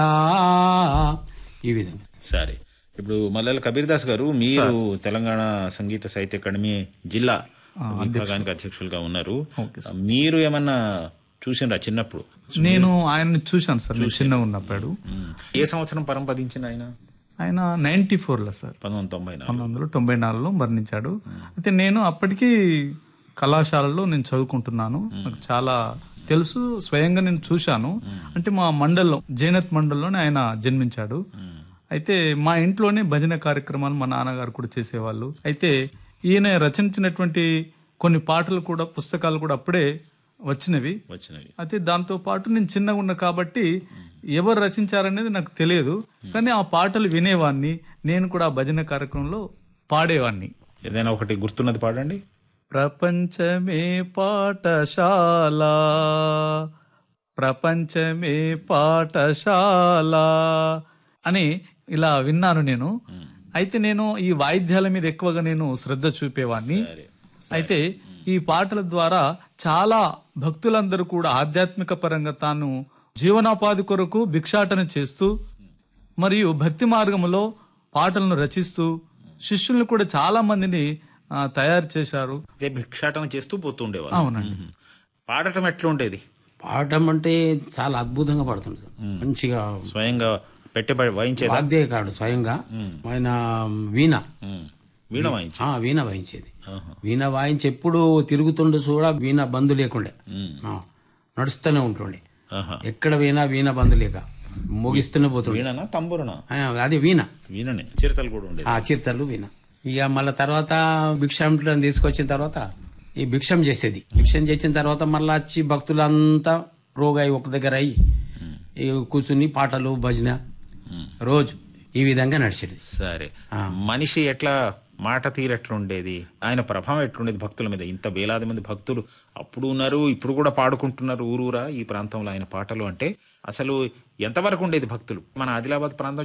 ఈ విధంగా సరే ఇప్పుడు మల్లెల కబీర్ దాస్ గారు మీరు తెలంగాణ సంగీత సాహిత్య అకాడమీ జిల్లా విభాగానికి అధ్యక్షులుగా ఉన్నారు మీరు ఏమన్నా చూసినరా చిన్నప్పుడు నేను ఆయన్ని చూశాను సార్ నేను చిన్నగా ఉన్నప్పుడు ఉమ్. ఏ సంవత్సరం పరంపదించిన ఆయన ఆయన నైన్టీ లో సార్ పంతొమ్మిది వందల తొంభై నాలుగు పంతొమ్మిది వందల తొంభై నాలుగులో మరణించాడు అయితే నేను అప్పటికి కళాశాలలో నేను చదువుకుంటున్నాను నాకు చాలా తెలుసు స్వయంగా నేను చూశాను అంటే మా మండల్లో జైనత్ మండల్లోనే ఆయన జన్మించాడు అయితే మా ఇంట్లోనే భజన కార్యక్రమాలు మా నాన్నగారు కూడా చేసేవాళ్ళు అయితే ఈయన రచించినటువంటి కొన్ని పాటలు కూడా పుస్తకాలు కూడా అప్పుడే వచ్చినవి వచ్చినవి అయితే దాంతో పాటు నేను చిన్నగా ఉన్నా కాబట్టి ఎవరు రచించారనేది నాకు తెలియదు కానీ ఆ పాటలు వినేవాడిని నేను కూడా ఆ భజన కార్యక్రమంలో పాడేవాడిని ఏదైనా ఒకటి గుర్తున్నది పాడండి ప్రపంచమే పాఠశాల ప్రపంచమే పాఠశాల అని ఇలా విన్నాను నేను అయితే నేను ఈ వాయిద్యాల మీద ఎక్కువగా నేను శ్రద్ధ చూపేవాడిని అయితే ఈ పాటల ద్వారా చాలా భక్తులందరూ కూడా ఆధ్యాత్మిక పరంగా తాను జీవనోపాధి కొరకు భిక్షాటన చేస్తూ మరియు భక్తి మార్గములో పాటలను రచిస్తూ శిష్యుల్ని కూడా చాలా మందిని ఆ, తయారు చేశారు అదే భిక్షాటన చేస్తూ పోతుండేవాళ్ళు అవునండి మ్మ్. పాడటం ఎట్లా ఉండేది పాడటం అంటే చాలా అద్భుతంగా పాడుతుంది సార్ మంచిగా స్వయంగా పెట్టే వాయించేదా వాద్యకారుడు స్వయంగా ఆయన వీణ మ్మ్. వీణ వాయించి ఆ, వీణ వాయించేది ఆహా. వీణ వాయించి ఎప్పుడు తిరుగుతుండే కూడా వీణ బంధు లేకుండే మ్మ్. ఆ, నడుస్తూనే ఉంటుండే ఆహా. ఎక్కడ వీణ వీణ బంధు లేక ముగిస్తూనే పోతుండే వీణనా తంబురనా ఆ, అది వీణ వీణనే చిరతలు కూడా ఉండేది ఆ చిరుతలు వీణ ఇక మళ్ళీ తర్వాత భిక్షాంతులను తీసుకొచ్చిన తర్వాత ఈ భిక్షం చేసేది భిక్షం చేసిన తర్వాత మళ్ళీ వచ్చి భక్తులంతా రోగాయి ఒక దగ్గర అయ్యి ఈ కూర్చుని పాటలు భజన రోజు ఈ విధంగా నడిచేది సరే మనిషి ఎట్లా మాట తీరు ఎట్లా ఉండేది ఆయన ప్రభావం ఎట్లుండేది భక్తుల మీద ఇంత వేలాది మంది భక్తులు అప్పుడు ఉన్నారు ఇప్పుడు కూడా పాడుకుంటున్నారు ఊరూరా ఈ ప్రాంతంలో ఆయన పాటలు అంటే అసలు ఎంతవరకు ఉండేది భక్తులు మన ఆదిలాబాద్ ప్రాంతం